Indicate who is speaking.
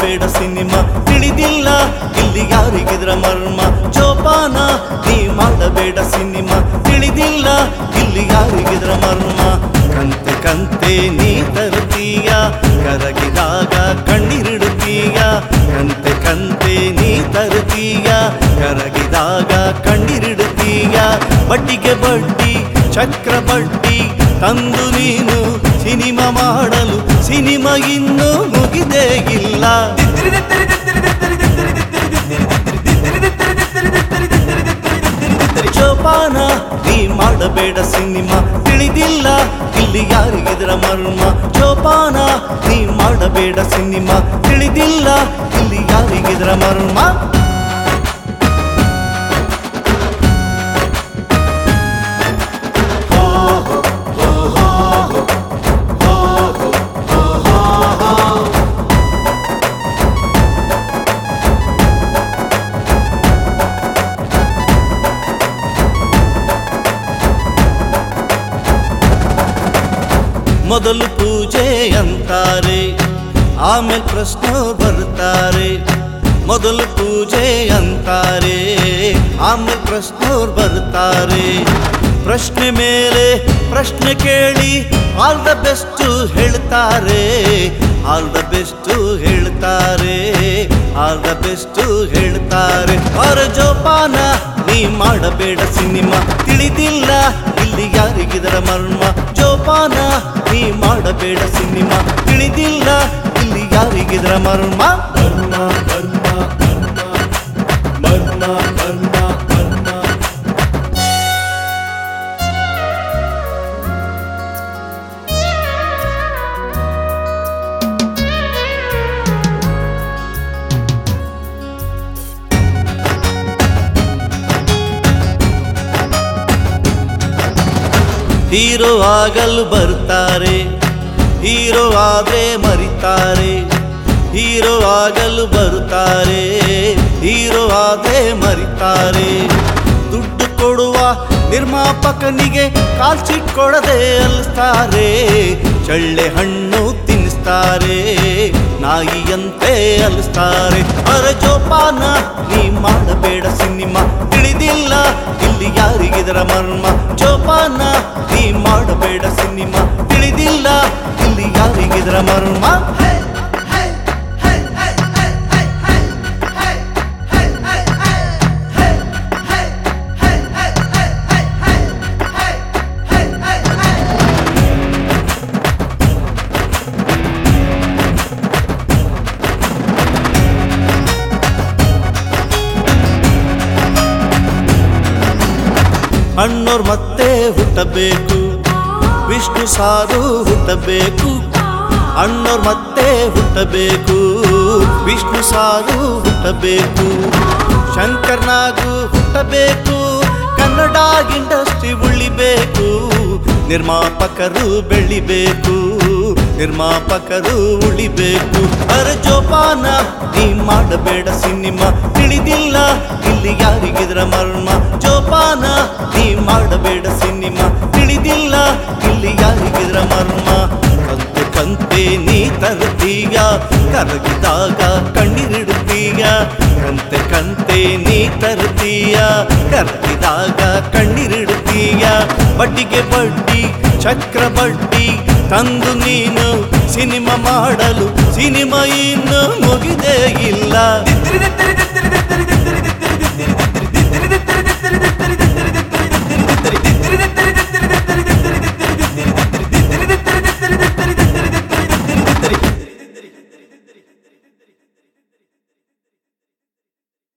Speaker 1: ಮಾಡಬೇಡ ಸಿನಿಮಾ ತಿಳಿದಿಲ್ಲ ಇಲ್ಲಿ ಯಾರಿಗಿದ್ರ ಮರ್ಮ ಜೋಪಾನ ನೀ ಮಾಡಬೇಡ ಸಿನಿಮಾ ತಿಳಿದಿಲ್ಲ ಇಲ್ಲಿ ಯಾರಿಗಿದ್ರ ಮರ್ಮ ಕಂತೆ ಕಂತೆ ನೀ ತರುತ್ತೀಯ ಕರಗಿದಾಗ ಕಣ್ಣಿರಿಡುತ್ತೀಯ ಕಂತೆ ಕಂತೆ ನೀ ತರುತ್ತೀಯ ಕರಗಿದಾಗ ಕಣ್ಣಿರಿಡುತ್ತೀಯ ಬಡ್ಡಿಗೆ ಬಡ್ಡಿ ಚಕ್ರ ಬಡ್ಡಿ ತಂದು ನೀನು ಸಿನಿಮಾ ಮಾಡಲು ಸಿನಿಮಾ ಇನ್ನೂ ಮುಗಿದೇ ಇಲ್ಲ ಜೋಪಾನ ನೀ ಮಾಡಬೇಡ ಸಿನಿಮಾ ತಿಳಿದಿಲ್ಲ ಇಲ್ಲಿ ಯಾರಿಗಿದ್ರ ಮರ್ಮ ಜೋಪಾನ ನೀ ಮಾಡಬೇಡ ಸಿನಿಮಾ ತಿಳಿದಿಲ್ಲ ಇಲ್ಲಿ ಯಾರಿಗಿದ್ರ ಮರ್ಮ ಮೊದಲು ಪೂಜೆ ಅಂತಾರೆ ಆಮೇಲೆ ಪ್ರಶ್ನೆ ಬರ್ತಾರೆ ಮೊದಲು ಪೂಜೆ ಅಂತಾರೆ ಆಮೇಲೆ ಪ್ರಶ್ನೋರ್ ಬರ್ತಾರೆ ಪ್ರಶ್ನೆ ಮೇಲೆ ಪ್ರಶ್ನೆ ಕೇಳಿ ಆಲ್ ದ ಬೆಸ್ಟ್ ಹೇಳ್ತಾರೆ ಆಲ್ ದ ಬೆಸ್ಟ್ ಹೇಳ್ತಾರೆ ಆಲ್ ದ ಬೆಸ್ಟ್ ಹೇಳ್ತಾರೆ ಅವರ ಜೋಪಾನ ನೀ ಮಾಡಬೇಡ ಸಿನಿಮಾ ತಿಳಿದಿಲ್ಲ ಇಲ್ಲಿ ಯಾರಿಗಿದರ ಮರ್ಮ ಜೋಪಾನ ನೀ ಮಾಡಬೇಡ ಸಿನಿಮಾ ತಿಳಿದಿಲ್ಲ ಇಲ್ಲಿ ಯಾರಿಗಿದರ ಮರ್ಮ ಮರ್ಮ ಮರ್ಮ ಮರ್ಮ ಮರ್ಮ ಮರ್ಮ ಮರ್ಮ ಹೀರೋ ಆಗಲು ಬರ್ತಾರೆ ಹೀರೋ ಆದ್ರೆ ಮರಿತಾರೆ ಹೀರೋ ಆಗಲು ಬರುತ್ತಾರೆ ಹೀರೋ ಆದ್ರೆ ಮರಿತಾರೆ ದುಡ್ಡು ಕೊಡುವ ನಿರ್ಮಾಪಕನಿಗೆ ಕಾಲ್ಶೀಟ್ ಕೊಡದೆ ಅಲಿಸ್ತಾರೆ ಚಳ್ಳೆ ಹಣ್ಣು ತಿನ್ನಿಸ್ತಾರೆ ನಾಯಿಯಂತೆ ಅಲಿಸ್ತಾರೆ ಅರ ಜೋಪಾನ ನೀ ಮಾಡಬೇಡ ಸಿನಿಮಾ ತಿಳಿದಿಲ್ಲ ಇಲ್ಲಿ ಯಾರಿಗಿದರ ಮರ್ಮ ಜೋಪಾನ ನೀ ಮಾಡಬೇಡ ಸಿನಿಮಾ ತಿಳಿದಿಲ್ಲ ಇಲ್ಲಿ ಯಾರಿಗಿದರ ಮರ್ಮ ಅಣ್ಣೋರ್ ಮತ್ತೆ ಹುಟ್ಟಬೇಕು ವಿಷ್ಣು ಸಾರು ಹುಟ್ಟಬೇಕು ಅಣ್ಣೋರ್ ಮತ್ತೆ ಹುಟ್ಟಬೇಕು ವಿಷ್ಣು ಸಾರು ಹುಟ್ಟಬೇಕು ಶಂಕರ್ನಾಗು ಹುಟ್ಟಬೇಕು ಕನ್ನಡ ಇಂಡಸ್ಟ್ರಿ ಉಳಿಬೇಕು ನಿರ್ಮಾಪಕರು ಬೆಳಿಬೇಕು ನಿರ್ಮಾಪಕರು ಉಳಿಬೇಕು ಅರ ಜೋಪಾನ ನೀ ಮಾಡಬೇಡ ಸಿನಿಮಾ ತಿಳಿದಿಲ್ಲ ಇಲ್ಲಿ ಯಾರಿಗಿದ್ರ ಮರ್ಮ ಜೋಪಾನ ನೀ ಮಾಡಬೇಡ ಸಿನಿಮಾ ತಿಳಿದಿಲ್ಲ ಇಲ್ಲಿ ಯಾರಿಗಿದ್ರ ಮರ್ಮ ಕಂತೆ ಕಂತೆ ನೀ ತರುತ್ತೀಯ ಕರಗಿದಾಗ ಕಣ್ಣೀರಿಡುತ್ತೀಯ ಕಂತೆ ಕಂತೆ ನೀ ತರುತ್ತೀಯ ಕರಗಿದಾಗ ಕಣ್ಣೀರಿಡುತ್ತೀಯ ಬಡ್ಡಿಗೆ ಬಡ್ಡಿ ಚಕ್ರ ಬಡ್ಡಿ ತಂದು ನೀನು ಸಿನಿಮಾ ಮಾಡಲು ಸಿನಿಮಾ ಇನ್ನು ಮುಗಿದೇ ಇಲ್ಲ